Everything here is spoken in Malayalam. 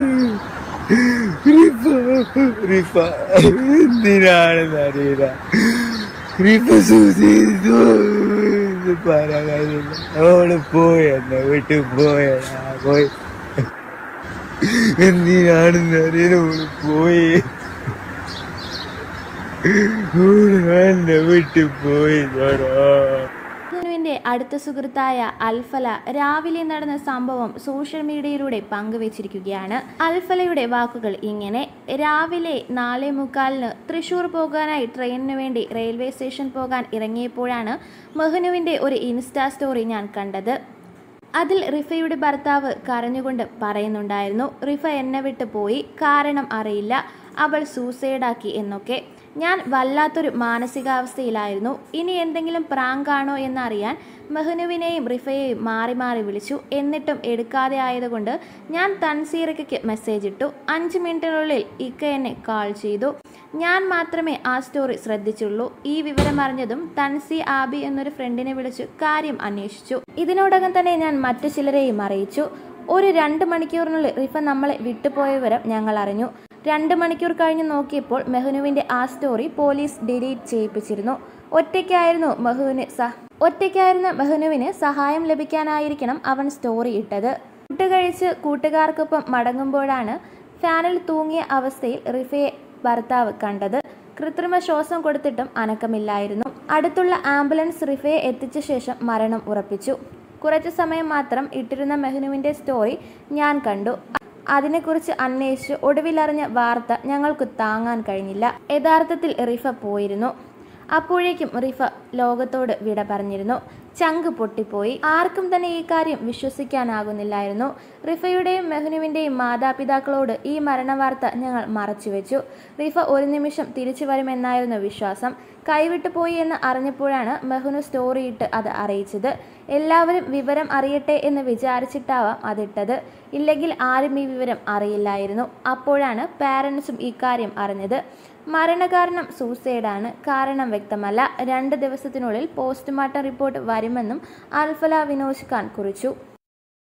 റിഫ റിഫ എന്തിനാണെന്ന് അറിയില്ല റിഫ സൂചിച്ചു പറയാൻ കഴിയില്ല അവള് പോയി എന്നെ വീട്ടിൽ പോയടാ പോയി എന്തിനാണെന്ന് അറിയില്ല അവള് പോയി അവള് എന്നെ വീട്ടിൽ പോയി മഹനുവിന്റെ അടുത്ത സുഹൃത്തായ അൽഫല രാവിലെ നടന്ന സംഭവം സോഷ്യൽ മീഡിയയിലൂടെ പങ്കുവച്ചിരിക്കുകയാണ് അൽഫലയുടെ വാക്കുകൾ ഇങ്ങനെ രാവിലെ നാലേ മുക്കാലിന് തൃശൂർ പോകാനായി ട്രെയിനിന് വേണ്ടി റെയിൽവേ സ്റ്റേഷൻ പോകാൻ ഇറങ്ങിയപ്പോഴാണ് മഹനുവിന്റെ ഒരു ഇൻസ്റ്റാ സ്റ്റോറി ഞാൻ കണ്ടത് അതിൽ റിഫയുടെ ഭർത്താവ് കരഞ്ഞുകൊണ്ട് പറയുന്നുണ്ടായിരുന്നു റിഫ എന്നെ വിട്ട് പോയി കാരണം അറിയില്ല അവൾ സൂസൈഡാക്കി എന്നൊക്കെ ഞാൻ വല്ലാത്തൊരു മാനസികാവസ്ഥയിലായിരുന്നു ഇനി എന്തെങ്കിലും പ്രാങ്കാണോ എന്നറിയാൻ മെഹനുവിനെയും റിഫയെയും മാറി മാറി വിളിച്ചു എന്നിട്ടും എടുക്കാതെ ആയതുകൊണ്ട് ഞാൻ തൻസീറയ്ക്ക് മെസ്സേജ് ഇട്ടു അഞ്ച് മിനിറ്റിനുള്ളിൽ ഇക്ക എന്നെ കാൾ ചെയ്തു ഞാൻ മാത്രമേ ആ സ്റ്റോറി ശ്രദ്ധിച്ചുള്ളൂ ഈ വിവരം അറിഞ്ഞതും തൻസി ആബി എന്നൊരു ഫ്രണ്ടിനെ വിളിച്ചു കാര്യം അന്വേഷിച്ചു ഇതിനോടകം തന്നെ ഞാൻ മറ്റു ചിലരെയും അറിയിച്ചു ഒരു രണ്ട് മണിക്കൂറിനുള്ളിൽ റിഫ നമ്മളെ വിട്ടുപോയ വിവരം ഞങ്ങൾ അറിഞ്ഞു രണ്ട് മണിക്കൂർ കഴിഞ്ഞ് നോക്കിയപ്പോൾ മെഹനുവിന്റെ ആ സ്റ്റോറി പോലീസ് ഡിലീറ്റ് ചെയ്യിപ്പിച്ചിരുന്നു ഒറ്റയ്ക്കായിരുന്നു മെഹുവിന് സ ഒറ്റയ്ക്കായിരുന്ന മെഹനുവിന് സഹായം ലഭിക്കാനായിരിക്കണം അവൻ സ്റ്റോറി ഇട്ടത് ഫുഡ് കഴിച്ച് കൂട്ടുകാർക്കൊപ്പം മടങ്ങുമ്പോഴാണ് ഫാനിൽ തൂങ്ങിയ അവസ്ഥയിൽ റിഫയെ ഭർത്താവ് കണ്ടത് കൃത്രിമ ശ്വാസം കൊടുത്തിട്ടും അനക്കമില്ലായിരുന്നു അടുത്തുള്ള ആംബുലൻസ് റിഫയെ എത്തിച്ച ശേഷം മരണം ഉറപ്പിച്ചു കുറച്ചു സമയം മാത്രം ഇട്ടിരുന്ന മെഹ്നുവിൻ്റെ സ്റ്റോറി ഞാൻ കണ്ടു അതിനെക്കുറിച്ച് അന്വേഷിച്ച് ഒടുവിലറിഞ്ഞ വാർത്ത ഞങ്ങൾക്ക് താങ്ങാൻ കഴിഞ്ഞില്ല യഥാർത്ഥത്തിൽ റിഫ പോയിരുന്നു അപ്പോഴേക്കും റിഫ ലോകത്തോട് വിട പറഞ്ഞിരുന്നു ചങ്ക് പൊട്ടിപ്പോയി ആർക്കും തന്നെ ഈ കാര്യം വിശ്വസിക്കാനാകുന്നില്ലായിരുന്നു റിഫയുടെയും മെഹ്നുവിൻ്റെയും മാതാപിതാക്കളോട് ഈ മരണവാർത്ത ഞങ്ങൾ മറച്ചുവെച്ചു റിഫ ഒരു നിമിഷം തിരിച്ചു വരുമെന്നായിരുന്നു വിശ്വാസം കൈവിട്ടു പോയി എന്ന് അറിഞ്ഞപ്പോഴാണ് മെഹ്നു സ്റ്റോറിയിട്ട് അത് അറിയിച്ചത് എല്ലാവരും വിവരം അറിയട്ടെ എന്ന് വിചാരിച്ചിട്ടാവാം അതിട്ടത് ഇല്ലെങ്കിൽ ആരും ഈ വിവരം അറിയില്ലായിരുന്നു അപ്പോഴാണ് പാരൻസും ഇക്കാര്യം അറിഞ്ഞത് മരണകാരണം സൂസൈഡാണ് കാരണം വ്യക്തമല്ല രണ്ട് ദിവസത്തിനുള്ളിൽ പോസ്റ്റ്മോർട്ടം റിപ്പോർട്ട് വരുമെന്നും അൽഫല വിനോദ് ഖാൻ കുറിച്ചു